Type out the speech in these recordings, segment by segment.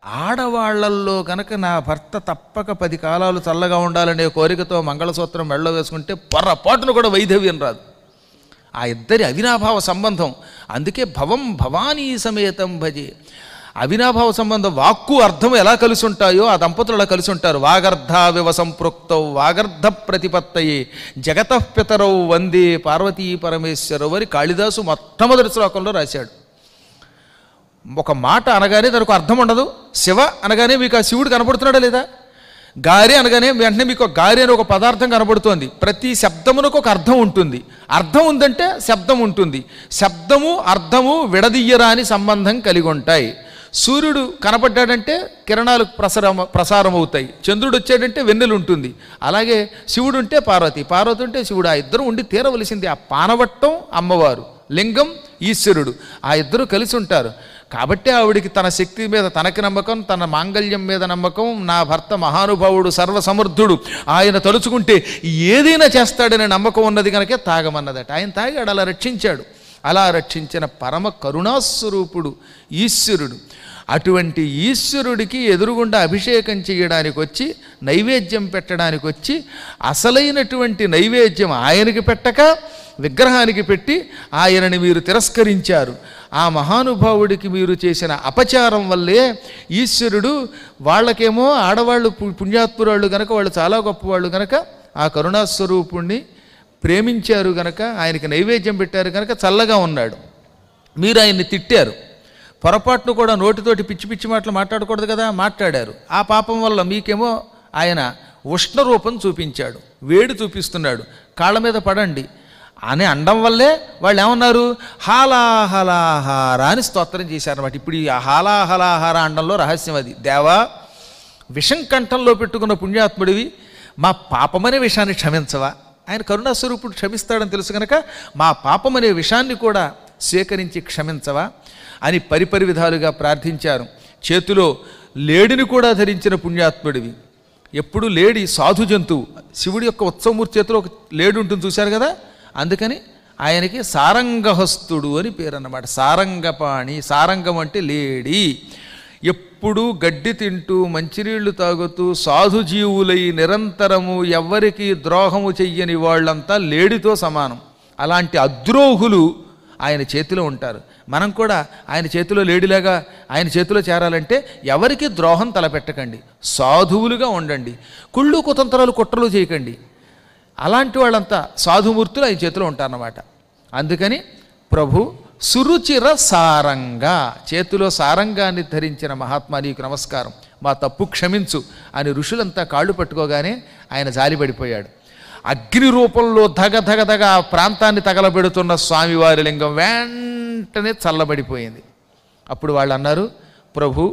ఆడవాళ్లల్లో కనుక నా భర్త తప్పక పది కాలాలు చల్లగా ఉండాలనే కోరికతో మంగళసూత్రం మెళ్ళ వేసుకుంటే పొర్రపాటును కూడా వైధవ్యం రాదు ఆ ఇద్దరి అవినాభావ సంబంధం అందుకే భవం భవానీ సమేతం భజే అవినాభావ సంబంధం వాక్కు అర్థం ఎలా కలిసి ఉంటాయో ఆ దంపతులు అలా కలిసి ఉంటారు వాగర్ధావివ సంపృక్తౌ వాగర్ధ ప్రతిపత్తయే జగతః పితరౌ వందే పార్వతీ పరమేశ్వరవు అని కాళిదాసు మొట్టమొదటి శ్లోకంలో రాశాడు ఒక మాట అనగానే దానికి అర్థం ఉండదు శివ అనగానే మీకు ఆ శివుడు కనపడుతున్నాడా లేదా గారి అనగానే వెంటనే మీకు ఒక గారి అని ఒక పదార్థం కనబడుతోంది ప్రతి శబ్దమునకు ఒక అర్థం ఉంటుంది అర్థం ఉందంటే శబ్దం ఉంటుంది శబ్దము అర్థము విడదీయరాని సంబంధం కలిగి ఉంటాయి సూర్యుడు కనపడ్డాడంటే కిరణాలు ప్రసారం ప్రసారం అవుతాయి చంద్రుడు వచ్చాడంటే వెన్నెలు ఉంటుంది అలాగే శివుడు ఉంటే పార్వతి పార్వతి ఉంటే శివుడు ఆ ఇద్దరు ఉండి తీరవలసింది ఆ పానవట్టం అమ్మవారు లింగం ఈశ్వరుడు ఆ ఇద్దరు కలిసి ఉంటారు కాబట్టి ఆవిడికి తన శక్తి మీద తనకి నమ్మకం తన మాంగళ్యం మీద నమ్మకం నా భర్త మహానుభావుడు సర్వసమర్థుడు ఆయన తలుచుకుంటే ఏదైనా చేస్తాడనే నమ్మకం ఉన్నది కనుకే తాగమన్నదట ఆయన తాగాడు అలా రక్షించాడు అలా రక్షించిన పరమ కరుణాస్వరూపుడు ఈశ్వరుడు అటువంటి ఈశ్వరుడికి ఎదురుగుండా అభిషేకం చేయడానికి వచ్చి నైవేద్యం పెట్టడానికి వచ్చి అసలైనటువంటి నైవేద్యం ఆయనకి పెట్టక విగ్రహానికి పెట్టి ఆయనని మీరు తిరస్కరించారు ఆ మహానుభావుడికి మీరు చేసిన అపచారం వల్లే ఈశ్వరుడు వాళ్ళకేమో ఆడవాళ్ళు పు- పుణ్యాత్మురాళ్ళు గనక వాళ్ళు చాలా గొప్పవాళ్ళు గనక ఆ కరుణాస్వరూపుణ్ణి ప్రేమించారు గనక ఆయనకి నైవేద్యం పెట్టారు గనక చల్లగా ఉన్నాడు మీరు ఆయన్ని తిట్టారు పొరపాటును కూడా నోటితోటి పిచ్చి పిచ్చి మాటలు మాట్లాడకూడదు కదా మాట్లాడారు ఆ పాపం వల్ల మీకేమో ఆయన ఉష్ణ రూపం చూపించాడు వేడి చూపిస్తున్నాడు కాళ్ళ మీద పడండి అని అండం వల్లే వాళ్ళు ఏమన్నారు హాలాహలాహార అని స్తోత్రం చేశారన్నమాట ఇప్పుడు ఈ హాలాహలాహార అండంలో రహస్యం అది దేవా విషం కంఠంలో పెట్టుకున్న పుణ్యాత్ముడివి మా పాపమనే విషయాన్ని క్షమించవా ఆయన కరుణాస్వరూపుడు క్షమిస్తాడని తెలుసు కనుక మా పాపమనే విషయాన్ని కూడా స్వీకరించి క్షమించవా అని పరిపరి విధాలుగా ప్రార్థించారు చేతిలో లేడిని కూడా ధరించిన పుణ్యాత్ముడివి ఎప్పుడు లేడి సాధు జంతువు శివుడి యొక్క ఉత్సవమూర్తి చేతిలో ఒక లేడి ఉంటుంది చూశారు కదా అందుకని ఆయనకి సారంగహస్తుడు అని పేరు అన్నమాట సారంగపాణి సారంగం అంటే లేడి ఎప్పుడూ గడ్డి తింటూ మంచినీళ్లు తాగుతూ సాధు జీవులై నిరంతరము ఎవ్వరికి ద్రోహము చెయ్యని వాళ్ళంతా లేడితో సమానం అలాంటి అద్రోహులు ఆయన చేతిలో ఉంటారు మనం కూడా ఆయన చేతిలో లేడిలాగా ఆయన చేతిలో చేరాలంటే ఎవరికి ద్రోహం తలపెట్టకండి సాధువులుగా ఉండండి కుళ్ళు కుతంత్రాలు కుట్రలు చేయకండి అలాంటి వాళ్ళంతా సాధుమూర్తులు ఆయన చేతిలో ఉంటారన్నమాట అందుకని ప్రభు సురుచిర సారంగా చేతిలో సారంగాన్ని ధరించిన మహాత్మా నీకు నమస్కారం మా తప్పు క్షమించు అని ఋషులంతా కాళ్ళు పట్టుకోగానే ఆయన జాలిపడిపోయాడు అగ్ని రూపంలో ధగ ధగ ధగ ఆ ప్రాంతాన్ని తగలబెడుతున్న స్వామివారి లింగం వెంటనే చల్లబడిపోయింది అప్పుడు వాళ్ళు అన్నారు ప్రభు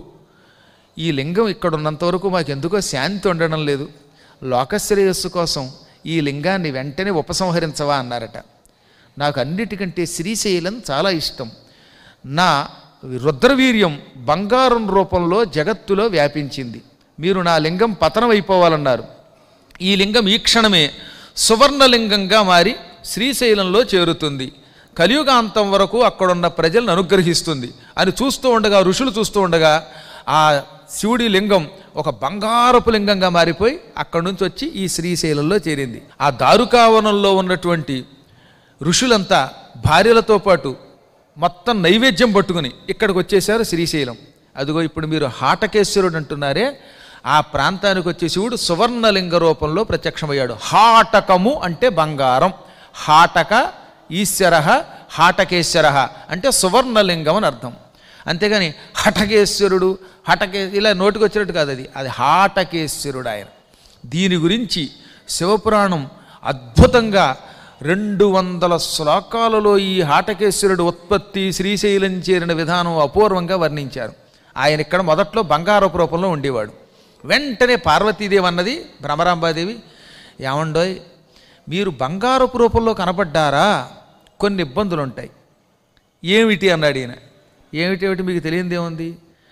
ఈ లింగం ఇక్కడ ఉన్నంత వరకు మాకు ఎందుకో శాంతి ఉండడం లేదు లోకశ్రేయస్సు కోసం ఈ లింగాన్ని వెంటనే ఉపసంహరించవా అన్నారట నాకు అన్నిటికంటే శ్రీశైలం చాలా ఇష్టం నా రుద్రవీర్యం బంగారం రూపంలో జగత్తులో వ్యాపించింది మీరు నా లింగం పతనం అయిపోవాలన్నారు ఈ లింగం ఈ క్షణమే సువర్ణలింగంగా మారి శ్రీశైలంలో చేరుతుంది కలియుగాంతం వరకు అక్కడున్న ప్రజలను అనుగ్రహిస్తుంది అని చూస్తూ ఉండగా ఋషులు చూస్తూ ఉండగా ఆ శివుడి లింగం ఒక బంగారపు లింగంగా మారిపోయి అక్కడి నుంచి వచ్చి ఈ శ్రీశైలంలో చేరింది ఆ దారుకావనంలో ఉన్నటువంటి ఋషులంతా భార్యలతో పాటు మొత్తం నైవేద్యం పట్టుకుని ఇక్కడికి వచ్చేసారు శ్రీశైలం అదిగో ఇప్పుడు మీరు హాటకేశ్వరుడు అంటున్నారే ఆ ప్రాంతానికి వచ్చే శివుడు సువర్ణలింగ రూపంలో ప్రత్యక్షమయ్యాడు హాటకము అంటే బంగారం హాటక ఈశ్వర హాటకేశ్వర అంటే సువర్ణలింగం అని అర్థం అంతేగాని హఠకేశ్వరుడు హఠకే ఇలా నోటికి వచ్చినట్టు కాదు అది అది హాటకేశ్వరుడు ఆయన దీని గురించి శివపురాణం అద్భుతంగా రెండు వందల శ్లోకాలలో ఈ హాటకేశ్వరుడు ఉత్పత్తి శ్రీశైలం చేరిన విధానం అపూర్వంగా వర్ణించారు ఆయన ఇక్కడ మొదట్లో బంగారపు రూపంలో ఉండేవాడు వెంటనే పార్వతీదేవి అన్నది భ్రమరాంబాదేవి ఏమండోయ్ మీరు బంగారపు రూపంలో కనపడ్డారా కొన్ని ఇబ్బందులు ఉంటాయి ఏమిటి అన్నాడు ఈయన ఏమిటి ఏమిటి మీకు తెలియంది ఏముంది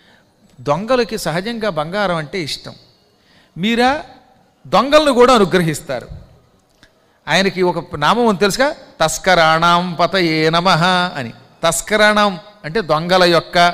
దొంగలకి సహజంగా బంగారం అంటే ఇష్టం మీరా దొంగలను కూడా అనుగ్రహిస్తారు ఆయనకి ఒక నామం ఉంది తెలుసుగా తస్కరాణం పత ఏ నమ అని తస్కరాణం అంటే దొంగల యొక్క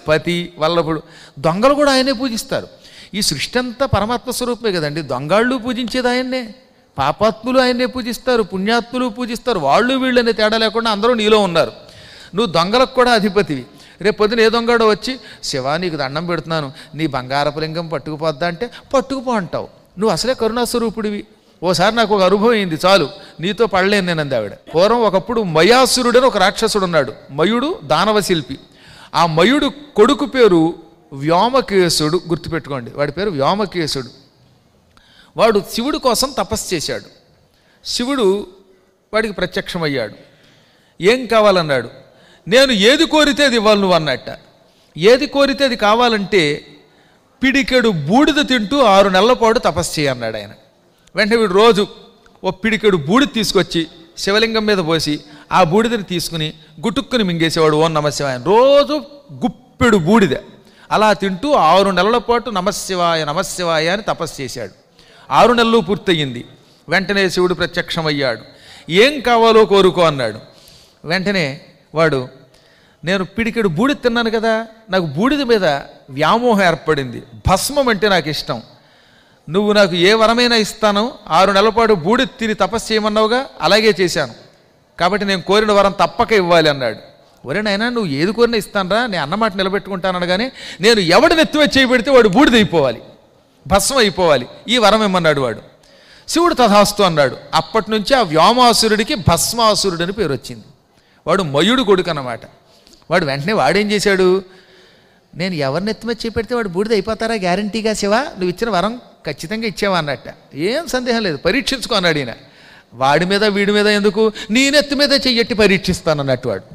పతి వల్లభుడు దొంగలు కూడా ఆయనే పూజిస్తారు ఈ సృష్టి అంతా పరమాత్మ స్వరూపమే కదండి దొంగాళ్ళు పూజించేది ఆయన్నే పాపాత్ములు ఆయన్నే పూజిస్తారు పుణ్యాత్ములు పూజిస్తారు వాళ్ళు వీళ్ళు అనే తేడా లేకుండా అందరూ నీలో ఉన్నారు నువ్వు దొంగలకు కూడా అధిపతివి రేపు పొద్దున ఏ దొంగడో వచ్చి శివా నీకు దండం పెడుతున్నాను నీ బంగారపు లింగం పట్టుకుపోద్దా అంటే పట్టుకుపో అంటావు నువ్వు అసలే కరుణాస్వరూపుడివి ఓసారి నాకు ఒక అనుభవం అయింది చాలు నీతో పడలేను నేను అంది ఆవిడ పూర్వం ఒకప్పుడు మయాసురుడు అని ఒక రాక్షసుడు ఉన్నాడు మయుడు దానవ శిల్పి ఆ మయుడు కొడుకు పేరు వ్యోమకేశుడు గుర్తుపెట్టుకోండి వాడి పేరు వ్యోమకేశుడు వాడు శివుడి కోసం తపస్సు చేశాడు శివుడు వాడికి ప్రత్యక్షమయ్యాడు ఏం కావాలన్నాడు నేను ఏది కోరితే అది ఇవ్వాలి నువ్వు అన్నట్ట ఏది కోరితే అది కావాలంటే పిడికెడు బూడిద తింటూ ఆరు నెలల పాటు తపస్సు చేయన్నాడు ఆయన వెంటనే వీడు రోజు ఓ పిడికెడు బూడిద తీసుకొచ్చి శివలింగం మీద పోసి ఆ బూడిదని తీసుకుని గుటుక్కుని మింగేసేవాడు ఓం నమశివాయ రోజు గుప్పెడు బూడిద అలా తింటూ ఆరు నెలల పాటు నమశివాయ నమశివాయ అని తపస్సు చేశాడు ఆరు నెలలు పూర్తయింది వెంటనే శివుడు ప్రత్యక్షమయ్యాడు ఏం కావాలో కోరుకో అన్నాడు వెంటనే వాడు నేను పిడికెడు బూడిద తిన్నాను కదా నాకు బూడిద మీద వ్యామోహం ఏర్పడింది భస్మం అంటే నాకు ఇష్టం నువ్వు నాకు ఏ వరమైనా ఇస్తాను ఆరు నెలల పాటు బూడిద తిని తపస్సు చేయమన్నావుగా అలాగే చేశాను కాబట్టి నేను కోరిన వరం తప్పక ఇవ్వాలి అన్నాడు ఒరే నాయనా నువ్వు ఏది కోరినా ఇస్తానరా నేను అన్నమాట నిలబెట్టుకుంటాను అనగానే నేను ఎవడు నెత్తిమే చేయబెడితే వాడు బూడిద అయిపోవాలి భస్మం అయిపోవాలి ఈ వరం ఇమ్మన్నాడు వాడు శివుడు తథాస్తు అన్నాడు అప్పటి నుంచి ఆ వ్యోమాసురుడికి భస్మాసురుడు అని పేరు వచ్చింది వాడు మయుడు కొడుకు అన్నమాట వాడు వెంటనే వాడేం చేశాడు నేను ఎవరిని ఎత్తిమీద చేపెడితే వాడు బూడిద అయిపోతారా గ్యారంటీగా శివా నువ్వు ఇచ్చిన వరం ఖచ్చితంగా ఇచ్చావా అన్నట్ట ఏం సందేహం లేదు పరీక్షించుకో అన్నాడు ఈయన వాడి మీద వీడి మీద ఎందుకు నీ నెత్తి మీద చెయ్యట్టి పరీక్షిస్తాను అన్నట్టు వాడు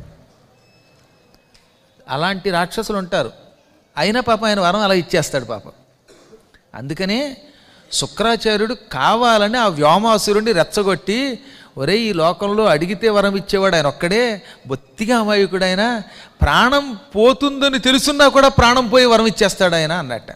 అలాంటి రాక్షసులు ఉంటారు అయినా పాపం ఆయన వరం అలా ఇచ్చేస్తాడు పాపం అందుకనే శుక్రాచార్యుడు కావాలని ఆ వ్యోమాసురుడిని రెచ్చగొట్టి ఒరే ఈ లోకంలో అడిగితే వరం ఇచ్చేవాడు ఆయన ఒక్కడే బొత్తిగా అమాయకుడు ఆయన ప్రాణం పోతుందని తెలుసున్నా కూడా ప్రాణం పోయి వరం ఇచ్చేస్తాడు ఆయన అన్నట్ట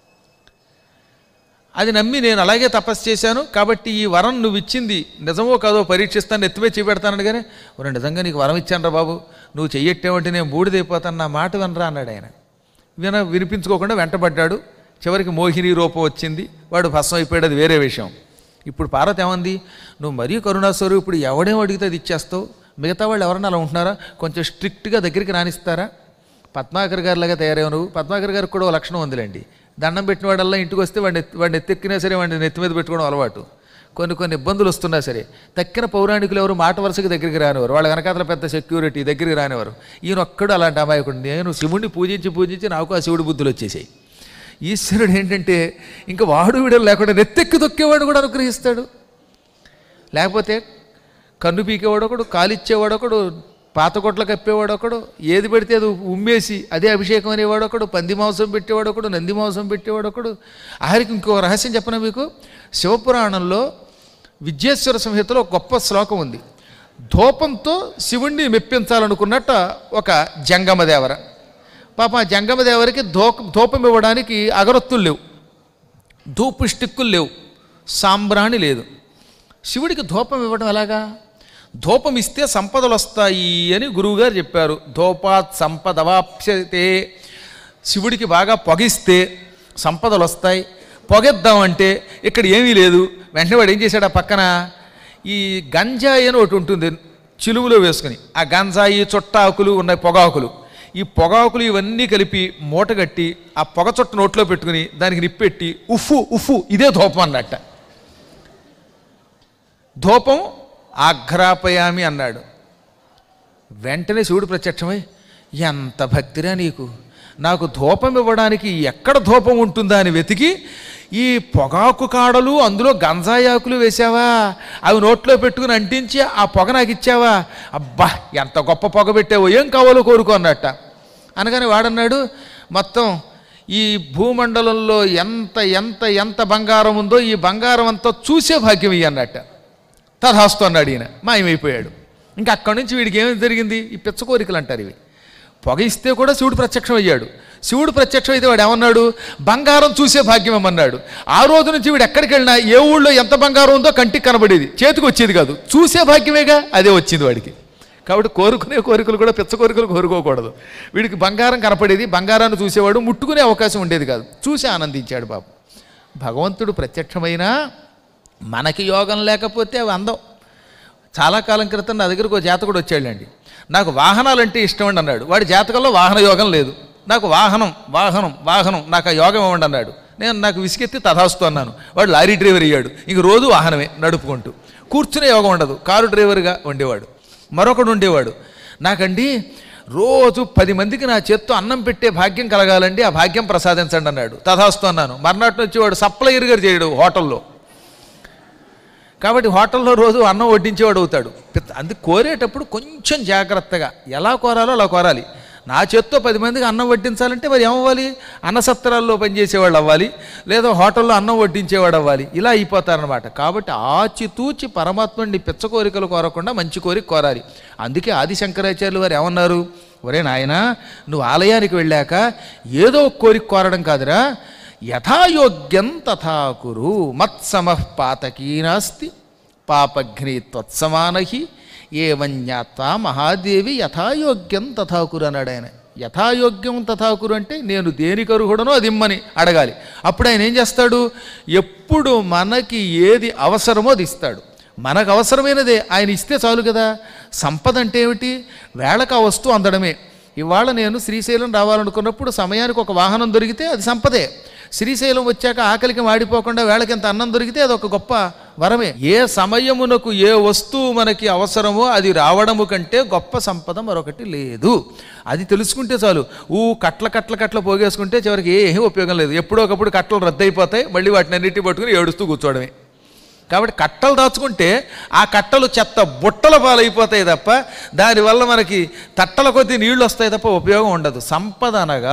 అది నమ్మి నేను అలాగే తపస్సు చేశాను కాబట్టి ఈ వరం నువ్వు ఇచ్చింది నిజమో కాదో పరీక్షిస్తాను ఎత్తివే చూపెడతాను కానీ ఒరే నిజంగా నీకు వరం ఇచ్చాను బాబు నువ్వు చెయ్యట్టేవంటే నేను బూడిదైపోతాను నా మాట వినరా అన్నాడు ఆయన విన వినిపించుకోకుండా వెంటబడ్డాడు చివరికి మోహిని రూపం వచ్చింది వాడు భస్మం అయిపోయాడు అది వేరే విషయం ఇప్పుడు పార్వతి ఏమంది నువ్వు మరీ కరుణాస్వరూపుడు ఎవడేం అడిగితే అది ఇచ్చేస్తావు మిగతా వాళ్ళు ఎవరన్నా అలా ఉంటున్నారా కొంచెం స్ట్రిక్ట్గా దగ్గరికి రానిస్తారా పద్మాకర్ గారిలాగా తయారయ్యావు నువ్వు పద్మాకర్ గారికి కూడా ఓ లక్షణం ఉందిలేండి దండం పెట్టిన వాడల్లా ఇంటికి వస్తే వాడిని ఎత్తి- వాడిని ఎత్తెక్కినా సరే వాడిని నెత్తి మీద పెట్టుకోవడం అలవాటు కొన్ని కొన్ని ఇబ్బందులు వస్తున్నా సరే తక్కిన పౌరాణికులు ఎవరు మాట వరుసకి దగ్గరికి రానివారు వాళ్ళ వెనకాతల పెద్ద సెక్యూరిటీ దగ్గరికి రానివారు ఈయన ఒక్కడు అలాంటి అమాయకుడు నేను శివుడిని పూజించి పూజించి నాకు ఆ శివుడి బుద్ధులు వచ్చేసాయి ఈశ్వరుడు ఏంటంటే ఇంకా వాడు వీడలు లేకుండా నెత్తెక్కి తొక్కేవాడు కూడా అనుగ్రహిస్తాడు లేకపోతే కన్ను పీకేవాడు ఒకడు కాలిచ్చేవాడు ఒకడు పాత కొట్ల కప్పేవాడు ఒకడు ఏది పెడితే అది ఉమ్మేసి అదే అభిషేకం అనేవాడు ఒకడు పంది మాంసం పెట్టేవాడు ఒకడు నంది మాంసం పెట్టేవాడు ఒకడు ఆఖరికి ఇంకో రహస్యం చెప్పన మీకు శివపురాణంలో విద్యేశ్వర సంహితలో ఒక గొప్ప శ్లోకం ఉంది ధూపంతో శివుణ్ణి మెప్పించాలనుకున్నట్ట ఒక జంగమదేవర పాప ఆ జంగమదేవరికి ధూప ధూపం ఇవ్వడానికి అగరొత్తులు లేవు ధూపు స్టిక్కులు లేవు సాంబ్రాణి లేదు శివుడికి ధూపం ఇవ్వడం ఎలాగా ధూపం ఇస్తే సంపదలు వస్తాయి అని గురువుగారు చెప్పారు ధూపాత్ సంపదవాప్యతే శివుడికి బాగా పొగిస్తే సంపదలు వస్తాయి పొగెద్దామంటే ఇక్కడ ఏమీ లేదు వెంటనే వాడు ఏం చేశాడు ఆ పక్కన ఈ గంజాయి అని ఒకటి ఉంటుంది చిలువలో వేసుకుని ఆ గంజాయి చుట్టాకులు ఉన్నాయి పొగాకులు ఈ పొగాకులు ఇవన్నీ కలిపి మూటగట్టి ఆ పొగ చుట్ట నోట్లో పెట్టుకుని దానికి నిప్పెట్టి ఉఫ్ఫు ఉఫ్ఫు ఇదే ధూపం అన్నట్ట ధూపం ఆఘ్రాపయామి అన్నాడు వెంటనే శివుడు ప్రత్యక్షమై ఎంత భక్తిరా నీకు నాకు ధూపం ఇవ్వడానికి ఎక్కడ ధూపం ఉంటుందా అని వెతికి ఈ పొగాకు కాడలు అందులో గంజాయాకులు వేసావా అవి నోట్లో పెట్టుకుని అంటించి ఆ పొగ నాకు ఇచ్చావా అబ్బా ఎంత గొప్ప పొగ పెట్టావో ఏం కావాలో కోరుకో అన్నట్ట అనగానే వాడన్నాడు మొత్తం ఈ భూమండలంలో ఎంత ఎంత ఎంత బంగారం ఉందో ఈ బంగారం అంతా చూసే భాగ్యం ఇయ్యి అన్నట్ట తథాస్తు అన్నాడు ఈయన మాయమైపోయాడు ఇంకా అక్కడి నుంచి వీడికి ఏమి జరిగింది ఈ పిచ్చ కోరికలు అంటారు ఇవి పొగ ఇస్తే కూడా శివుడు ప్రత్యక్షం అయ్యాడు శివుడు ప్రత్యక్షం అయితే వాడు ఏమన్నాడు బంగారం చూసే భాగ్యం ఏమన్నాడు ఆ రోజు నుంచి వీడు ఎక్కడికి వెళ్ళినా ఏ ఊళ్ళో ఎంత బంగారం ఉందో కంటికి కనబడేది చేతికి వచ్చేది కాదు చూసే భాగ్యమేగా అదే వచ్చింది వాడికి కాబట్టి కోరుకునే కోరికలు కూడా పిచ్చ కోరికలు కోరుకోకూడదు వీడికి బంగారం కనపడేది బంగారాన్ని చూసేవాడు ముట్టుకునే అవకాశం ఉండేది కాదు చూసి ఆనందించాడు బాబు భగవంతుడు ప్రత్యక్షమైనా మనకి యోగం లేకపోతే అవి అందం చాలా కాలం క్రితం నా దగ్గరకు ఒక జాతకుడు వచ్చాడండి నాకు వాహనాలు అంటే ఇష్టం అండి అన్నాడు వాడి జాతకంలో వాహన యోగం లేదు నాకు వాహనం వాహనం వాహనం నాకు ఆ యోగం ఇవ్వండి అన్నాడు నేను నాకు విసిగెత్తి తథాస్తు అన్నాను వాడు లారీ డ్రైవర్ అయ్యాడు ఇంక రోజు వాహనమే నడుపుకుంటూ కూర్చునే యోగం ఉండదు కారు డ్రైవర్గా ఉండేవాడు మరొకడు ఉండేవాడు నాకండి రోజు పది మందికి నా చేత్తో అన్నం పెట్టే భాగ్యం కలగాలండి ఆ భాగ్యం ప్రసాదించండి అన్నాడు తథాస్తు అన్నాను మర్నాటి నుంచి వాడు సప్లయర్ గారు చేయడు హోటల్లో కాబట్టి హోటల్లో రోజు అన్నం వడ్డించేవాడు అవుతాడు పిత్త- అందుకు కోరేటప్పుడు కొంచెం జాగ్రత్తగా ఎలా కోరాలో అలా కోరాలి నా చేత్తో పది మందికి అన్నం వడ్డించాలంటే మరి ఏమవ్వాలి అన్నసత్రాల్లో పనిచేసేవాళ్ళు అవ్వాలి లేదా హోటల్లో అన్నం వడ్డించేవాడు అవ్వాలి ఇలా అయిపోతారనమాట కాబట్టి ఆచితూచి పరమాత్ముడిని పిచ్చ కోరికలు కోరకుండా మంచి కోరిక కోరాలి అందుకే ఆది శంకరాచార్యులు వారు ఏమన్నారు ఒరే నాయనా నువ్వు ఆలయానికి వెళ్ళాక ఏదో ఒక కోరిక కోరడం కాదురా యథాయోగ్యం తథా కురు మత్సమః పాతకీ నాస్తి పాపఘ్ని త్వత్సమానహి ఏవం జ్ఞాత్వా మహాదేవి యథాయోగ్యం తథా కురు అన్నాడు ఆయన యథాయోగ్యం తథా కురు అంటే నేను దేనికి అర్హుడనో అది ఇమ్మని అడగాలి అప్పుడు ఆయన ఏం చేస్తాడు ఎప్పుడు మనకి ఏది అవసరమో అది ఇస్తాడు మనకు అవసరమైనదే ఆయన ఇస్తే చాలు కదా సంపద అంటే ఏమిటి వేళకు ఆ వస్తువు అందడమే ఇవాళ నేను శ్రీశైలం రావాలనుకున్నప్పుడు సమయానికి ఒక వాహనం దొరికితే అది సంపదే శ్రీశైలం వచ్చాక ఆకలికి మాడిపోకుండా వేళకింత అన్నం దొరికితే అది ఒక గొప్ప వరమే ఏ సమయమునకు ఏ వస్తువు మనకి అవసరమో అది రావడము కంటే గొప్ప సంపద మరొకటి లేదు అది తెలుసుకుంటే చాలు ఊ కట్ల కట్ల కట్ల పోగేసుకుంటే చివరికి ఏమీ ఉపయోగం లేదు ఎప్పుడో ఒకప్పుడు కట్టలు రద్దయిపోతాయి మళ్ళీ వాటిని అన్నిటి పట్టుకుని ఏడుస్తూ కూర్చోవడమే కాబట్టి కట్టలు దాచుకుంటే ఆ కట్టలు చెత్త బుట్టల పాలైపోతాయి తప్ప దానివల్ల మనకి తట్టల కొద్దీ నీళ్లు వస్తాయి తప్ప ఉపయోగం ఉండదు సంపద అనగా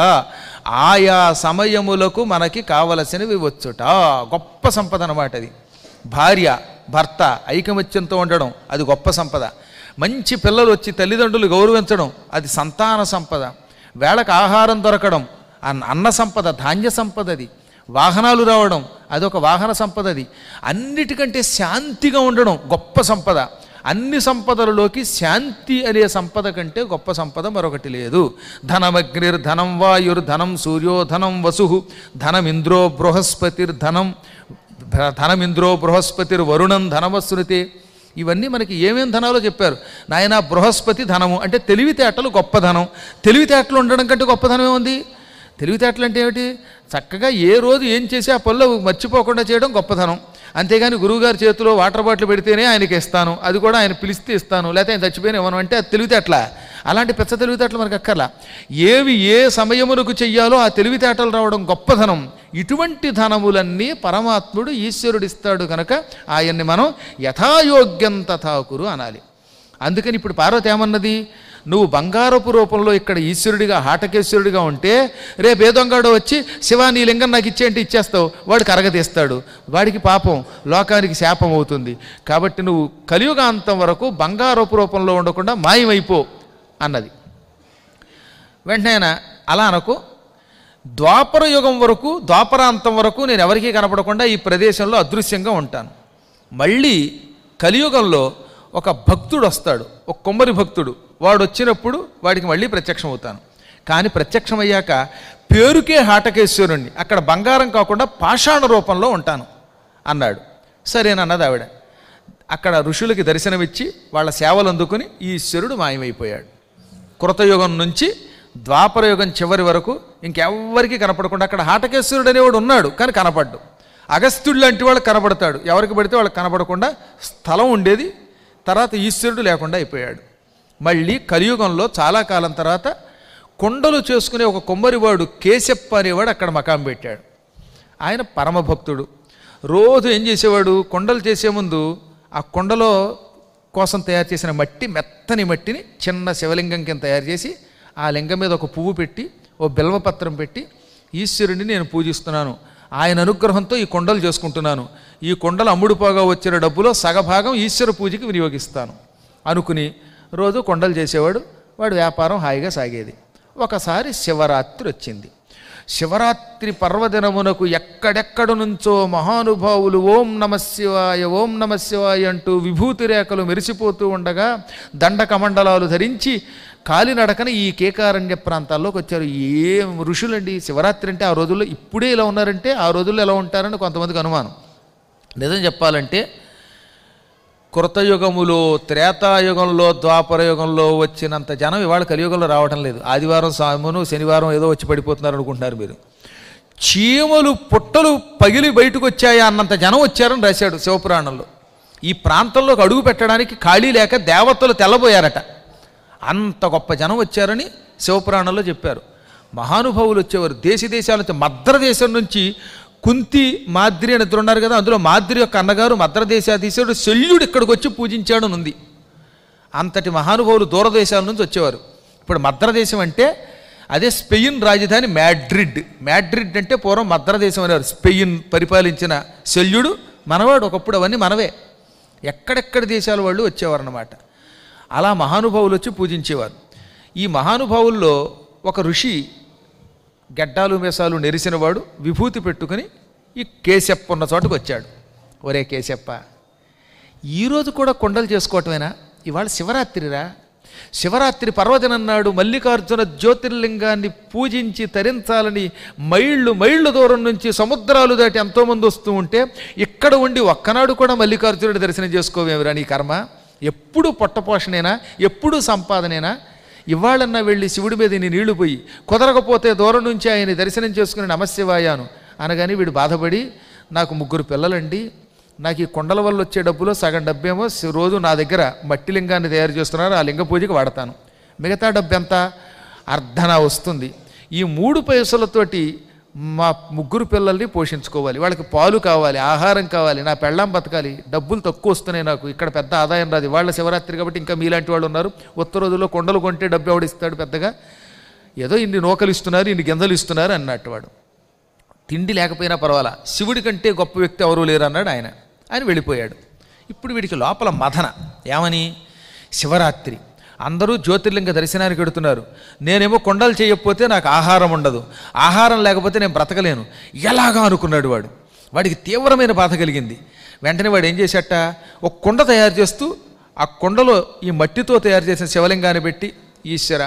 ఆయా సమయములకు మనకి కావలసినవి వచ్చుట గొప్ప సంపద అన్నమాట అది భార్య భర్త ఐకమత్యంతో ఉండడం అది గొప్ప సంపద మంచి పిల్లలు వచ్చి తల్లిదండ్రులు గౌరవించడం అది సంతాన సంపద వేళకు ఆహారం దొరకడం అన్న అన్న సంపద ధాన్య సంపద అది వాహనాలు రావడం అదొక వాహన సంపద అది అన్నిటికంటే శాంతిగా ఉండడం గొప్ప సంపద అన్ని సంపదలలోకి శాంతి అనే సంపద కంటే గొప్ప సంపద మరొకటి లేదు ధనమగ్నిర్ ధనం వాయుర్ ధనం సూర్యో ధనం వసు ధనమింద్రో బృహస్పతిర్ ధనం ధనమింద్రో బృహస్పతిర్ వరుణం ధనమశ్రుతే ఇవన్నీ మనకి ఏమేం ధనాలో చెప్పారు నాయన బృహస్పతి ధనము అంటే తెలివితేటలు గొప్ప ధనం తెలివితేటలు ఉండడం కంటే గొప్ప ధనం ఏముంది తెలివితేటలు అంటే ఏమిటి చక్కగా ఏ రోజు ఏం చేసి ఆ పనులు మర్చిపోకుండా చేయడం గొప్పతనం అంతేగాని గురువుగారి చేతిలో వాటర్ బాటిల్ పెడితేనే ఆయనకి ఇస్తాను అది కూడా ఆయన పిలిస్తే ఇస్తాను లేకపోతే ఆయన చచ్చిపోయిన ఇవ్వను అంటే అది తెలివితేటల అలాంటి పెద్ద తెలివితేటలు మనకు అక్కర్లా ఏవి ఏ సమయమునకు చెయ్యాలో ఆ తెలివితేటలు రావడం గొప్పధనం ఇటువంటి ధనములన్నీ పరమాత్ముడు ఈశ్వరుడు ఇస్తాడు కనుక ఆయన్ని మనం యథాయోగ్యం తథాకురు అనాలి అందుకని ఇప్పుడు పార్వతి ఏమన్నది నువ్వు బంగారపు రూపంలో ఇక్కడ ఈశ్వరుడిగా హాటకేశ్వరుడిగా ఉంటే రేపు ఏ దొంగడు వచ్చి శివ నీ లింగం నాకు ఇచ్చేంటి ఇచ్చేస్తావు వాడు కరగతీస్తాడు వాడికి పాపం లోకానికి శాపం అవుతుంది కాబట్టి నువ్వు కలియుగాంతం వరకు బంగారపు రూపంలో ఉండకుండా మాయమైపో అన్నది వెంటనే ఆయన అలా అనకు ద్వాపర యుగం వరకు ద్వాపరాంతం వరకు నేను ఎవరికీ కనపడకుండా ఈ ప్రదేశంలో అదృశ్యంగా ఉంటాను మళ్ళీ కలియుగంలో ఒక భక్తుడు వస్తాడు ఒక కొమ్మరి భక్తుడు వాడు వచ్చినప్పుడు వాడికి మళ్ళీ ప్రత్యక్షం అవుతాను కానీ ప్రత్యక్షమయ్యాక పేరుకే హాటకేశ్వరుణ్ణి అక్కడ బంగారం కాకుండా పాషాణ రూపంలో ఉంటాను అన్నాడు సరేనన్నది ఆవిడ అక్కడ ఋషులకి దర్శనమిచ్చి వాళ్ళ సేవలు అందుకుని ఈశ్వరుడు మాయమైపోయాడు కృతయుగం నుంచి ద్వాపరయుగం చివరి వరకు ఇంకెవ్వరికి కనపడకుండా అక్కడ హాటకేశ్వరుడు అనేవాడు ఉన్నాడు కానీ కనపడ్డు అగస్త్యుడు లాంటి వాళ్ళు కనపడతాడు ఎవరికి పడితే వాళ్ళకి కనపడకుండా స్థలం ఉండేది తర్వాత ఈశ్వరుడు లేకుండా అయిపోయాడు మళ్ళీ కలియుగంలో చాలా కాలం తర్వాత కొండలు చేసుకునే ఒక కొమ్మరివాడు కేశప్ప అనేవాడు అక్కడ మకాం పెట్టాడు ఆయన పరమభక్తుడు రోజు ఏం చేసేవాడు కొండలు చేసే ముందు ఆ కొండలో కోసం తయారు చేసిన మట్టి మెత్తని మట్టిని చిన్న శివలింగం కింద తయారు చేసి ఆ లింగం మీద ఒక పువ్వు పెట్టి ఓ బిల్వపత్రం పెట్టి ఈశ్వరుడిని నేను పూజిస్తున్నాను ఆయన అనుగ్రహంతో ఈ కొండలు చేసుకుంటున్నాను ఈ కొండలు అమ్ముడుపోగా వచ్చిన డబ్బులో సగభాగం ఈశ్వర పూజకి వినియోగిస్తాను అనుకుని రోజు కొండలు చేసేవాడు వాడు వ్యాపారం హాయిగా సాగేది ఒకసారి శివరాత్రి వచ్చింది శివరాత్రి పర్వదినమునకు ఎక్కడెక్కడ నుంచో మహానుభావులు ఓం నమ శివాయ ఓం నమ శివాయ అంటూ విభూతి రేఖలు మెరిసిపోతూ ఉండగా దండ కమండలాలు ధరించి కాలినడకన ఈ కేకారణ్య ప్రాంతాల్లోకి వచ్చారు ఏం ఋషులండి శివరాత్రి అంటే ఆ రోజుల్లో ఇప్పుడే ఇలా ఉన్నారంటే ఆ రోజుల్లో ఎలా ఉంటారని కొంతమందికి అనుమానం నిజం చెప్పాలంటే కృతయుగములో త్రేతాయుగంలో ద్వాపర యుగంలో వచ్చినంత జనం ఇవాళ కలియుగంలో రావటం లేదు ఆదివారం సామును శనివారం ఏదో వచ్చి పడిపోతున్నారు అనుకుంటున్నారు మీరు చీమలు పుట్టలు పగిలి బయటకు వచ్చాయా అన్నంత జనం వచ్చారని రాశాడు శివపురాణంలో ఈ ప్రాంతంలోకి అడుగు పెట్టడానికి ఖాళీ లేక దేవతలు తెల్లబోయారట అంత గొప్ప జనం వచ్చారని శివపురాణంలో చెప్పారు మహానుభావులు వచ్చేవారు దేశ దేశాల నుంచి మద్ర దేశం నుంచి కుంతి మాద్రి అని ఇద్దరు ఉన్నారు కదా అందులో మాద్రి యొక్క అన్నగారు మద్ర దేశాధీశుడు శల్యుడు ఇక్కడికి వచ్చి పూజించాడు అని ఉంది అంతటి మహానుభావులు దూరదేశాల నుంచి వచ్చేవారు ఇప్పుడు మద్రదేశం అంటే అదే స్పెయిన్ రాజధాని మ్యాడ్రిడ్ మ్యాడ్రిడ్ అంటే పూర్వం మద్రదేశం అనేవారు స్పెయిన్ పరిపాలించిన శల్యుడు మనవాడు ఒకప్పుడు అవన్నీ మనవే ఎక్కడెక్కడ దేశాల వాళ్ళు వచ్చేవారు అన్నమాట అలా మహానుభావులు వచ్చి పూజించేవారు ఈ మహానుభావుల్లో ఒక ఋషి గడ్డాలు మీసాలు నెరిసినవాడు విభూతి పెట్టుకుని ఈ కేశప్ప ఉన్న చోటుకు వచ్చాడు ఒరే కేశప్ప ఈరోజు కూడా కొండలు చేసుకోవటమేనా ఇవాళ శివరాత్రిరా శివరాత్రి పర్వదినం నాడు మల్లికార్జున జ్యోతిర్లింగాన్ని పూజించి తరించాలని మైళ్ళు మైళ్ళు దూరం నుంచి సముద్రాలు దాటి ఎంతోమంది వస్తూ ఉంటే ఇక్కడ ఉండి ఒక్కనాడు కూడా మల్లికార్జునుడి దర్శనం చేసుకోవేమిరా నీ కర్మ ఎప్పుడు పొట్టపోషణేనా ఎప్పుడు సంపాదనేనా ఇవాళన్నా వెళ్ళి శివుడి మీద నీ నీళ్లు పోయి కుదరకపోతే దూరం నుంచి ఆయన దర్శనం చేసుకుని నమశివాయాను అనగాని వీడు బాధపడి నాకు ముగ్గురు పిల్లలండి నాకు ఈ కొండల వల్ల వచ్చే డబ్బులో సగం డబ్బేమో శి- రోజు నా దగ్గర మట్టి లింగాన్ని తయారు చేస్తున్నారు ఆ లింగ పూజకి వాడతాను మిగతా డబ్బు ఎంత అర్ధన వస్తుంది ఈ మూడు పైసలతోటి మా ముగ్గురు పిల్లల్ని పోషించుకోవాలి వాళ్ళకి పాలు కావాలి ఆహారం కావాలి నా పెళ్ళాం బతకాలి డబ్బులు తక్కువ వస్తున్నాయి నాకు ఇక్కడ పెద్ద ఆదాయం రాదు వాళ్ళ శివరాత్రి కాబట్టి ఇంకా మీలాంటి వాళ్ళు ఉన్నారు ఉత్తర రోజుల్లో కొండలు కొంటే డబ్బు ఎవడిస్తాడు పెద్దగా ఏదో ఇన్ని నూకలు ఇస్తున్నారు ఇన్ని గింజలు ఇస్తున్నారు అన్నట్టు వాడు తిండి లేకపోయినా పర్వాలా శివుడి కంటే గొప్ప వ్యక్తి ఎవరూ లేరు అన్నాడు ఆయన ఆయన వెళ్ళిపోయాడు ఇప్పుడు వీడికి లోపల మథన ఏమని శివరాత్రి అందరూ జ్యోతిర్లింగ దర్శనానికి వెడుతున్నారు నేనేమో కొండలు చేయకపోతే నాకు ఆహారం ఉండదు ఆహారం లేకపోతే నేను బ్రతకలేను ఎలాగా అనుకున్నాడు వాడు వాడికి తీవ్రమైన బాధ కలిగింది వెంటనే వాడు ఏం చేశాట ఒక కుండ తయారు చేస్తూ ఆ కుండలో ఈ మట్టితో తయారు చేసిన శివలింగాన్ని పెట్టి ఈశ్వర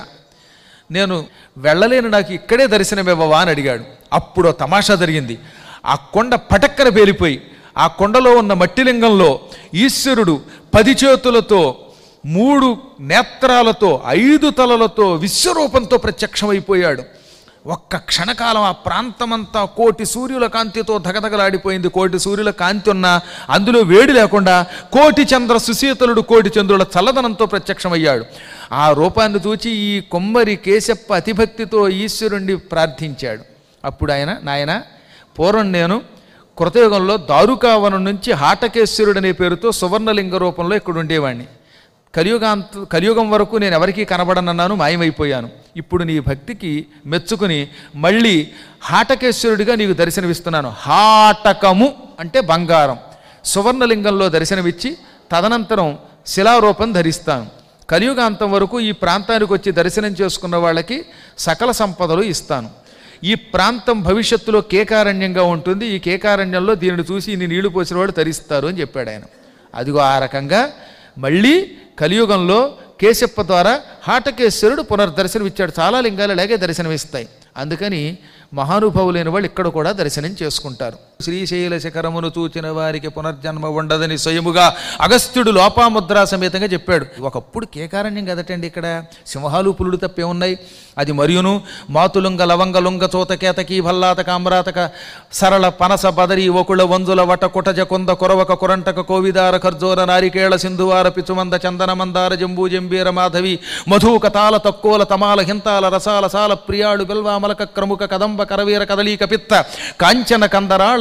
నేను వెళ్ళలేను నాకు ఇక్కడే దర్శనమివ్వవా అని అడిగాడు అప్పుడు ఓ తమాషా జరిగింది ఆ కొండ పటక్కన పేలిపోయి ఆ కొండలో ఉన్న మట్టి లింగంలో ఈశ్వరుడు పది చేతులతో మూడు నేత్రాలతో ఐదు తలలతో విశ్వరూపంతో ప్రత్యక్షమైపోయాడు ఒక్క క్షణకాలం ఆ ప్రాంతమంతా కోటి సూర్యుల కాంతితో ధగధగలాడిపోయింది కోటి సూర్యుల కాంతి ఉన్నా అందులో వేడి లేకుండా కోటి చంద్ర సుశీతలుడు కోటి చంద్రుల చల్లదనంతో ప్రత్యక్షమయ్యాడు ఆ రూపాన్ని చూచి ఈ కొమ్మరి కేశప్ప అతిభక్తితో ఈశ్వరుణ్ణి ప్రార్థించాడు అప్పుడు ఆయన నాయన పూర్వం నేను కృతయుగంలో దారుకావనం నుంచి హాటకేశ్వరుడు అనే పేరుతో సువర్ణలింగ రూపంలో ఇక్కడ ఉండేవాడిని కలియుగాంత కలియుగం వరకు నేను ఎవరికీ కనబడనన్నాను మాయమైపోయాను ఇప్పుడు నీ భక్తికి మెచ్చుకుని మళ్ళీ హాటకేశ్వరుడిగా నీకు దర్శనమిస్తున్నాను హాటకము అంటే బంగారం సువర్ణలింగంలో దర్శనమిచ్చి తదనంతరం శిలారూపం ధరిస్తాను కలియుగాంతం వరకు ఈ ప్రాంతానికి వచ్చి దర్శనం చేసుకున్న వాళ్ళకి సకల సంపదలు ఇస్తాను ఈ ప్రాంతం భవిష్యత్తులో కేకారణ్యంగా ఉంటుంది ఈ కేకారణ్యంలో దీనిని చూసి ఇన్ని నీళ్లు పోసిన వాడు తరిస్తారు అని చెప్పాడు ఆయన అదిగో ఆ రకంగా మళ్ళీ కలియుగంలో కేశప్ప ద్వారా హాటకేశ్వరుడు పునర్దర్శనం ఇచ్చాడు చాలా లింగాలు అలాగే దర్శనమిస్తాయి అందుకని మహానుభావులైన వాళ్ళు ఇక్కడ కూడా దర్శనం చేసుకుంటారు శ్రీశైల శిఖరమును చూచిన వారికి పునర్జన్మ ఉండదని స్వయముగా అగస్త్యుడు లోపాముద్రా సమేతంగా చెప్పాడు ఒకప్పుడు కేకారణ్యం కదటండి ఇక్కడ సింహాలు పులుడు తప్పే ఉన్నాయి అది మరియును మాతులుంగ లవంగ లుంగ చోత కేతకి భల్లాత కామ్రాతక సరళ పనస బదరి ఒకుళ వంజుల వట కుటజ కొంద కొరవక కురంటక కోవిదార ఖర్జోర నారికేళ సింధువార పిచుమంద చందన మందార జంబూ జంబీర మాధవి మధుక తాల తక్కువల తమాల హింతాల రసాల సాల ప్రియాడు బిల్వామలక క్రముక కదంబ కరవీర కదలీక పిత్త కాంచన కందరాళ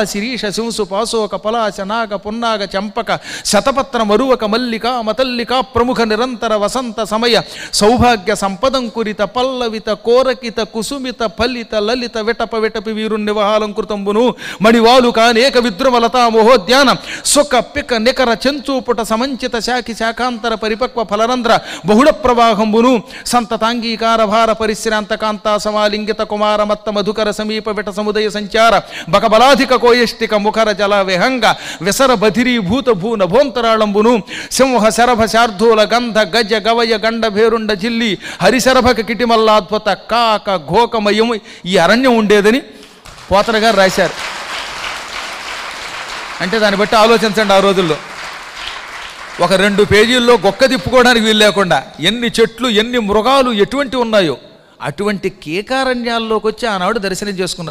శిరీష శింసు పాశోక పలాశ నాగ పున్నాగ చంపక శతపత్ర మరువక మల్లిక మతల్లిక ప్రముఖ నిరంతర వసంత సమయ సౌభాగ్య సంపదం కురిత పల్లవిత కోరకిత కుసుమిత ఫలిత లలిత విటప విటపి వీరు నివహాలంకృతంబును మణివాలు కానేక విద్రుమలతా మోహోద్యానం సుఖ పిక నికర చెంచూపుట సమంచిత శాఖి శాఖాంతర పరిపక్వ ఫలరంధ్ర బహుళ ప్రవాహంబును సంతతాంగీకార భార పరిశ్రాంత కాంతా సమాలింగిత కుమార మత్త మధుకర సమీప విట సముదయ సంచార బకబలాధిక కోయష్టిక ముఖర జల విహంగ విసర బధిరీభూత భూ నభోంతరాళంబును సింహ శరభ శార్ధూల గంధ గజ గవయ గండ భేరుండ జిల్లి హరిశరభక కిటిమల్లాద్భుత కాక ఘోకమయం ఈ అరణ్యం ఉండేదని పోతన గారు రాశారు అంటే దాన్ని బట్టి ఆలోచించండి ఆ రోజుల్లో ఒక రెండు పేజీల్లో గొక్క తిప్పుకోవడానికి వీలు లేకుండా ఎన్ని చెట్లు ఎన్ని మృగాలు ఎటువంటి ఉన్నాయో అటువంటి కేకారణ్యాల్లోకి వచ్చి ఆనాడు దర్శనం చేసుకున్నారు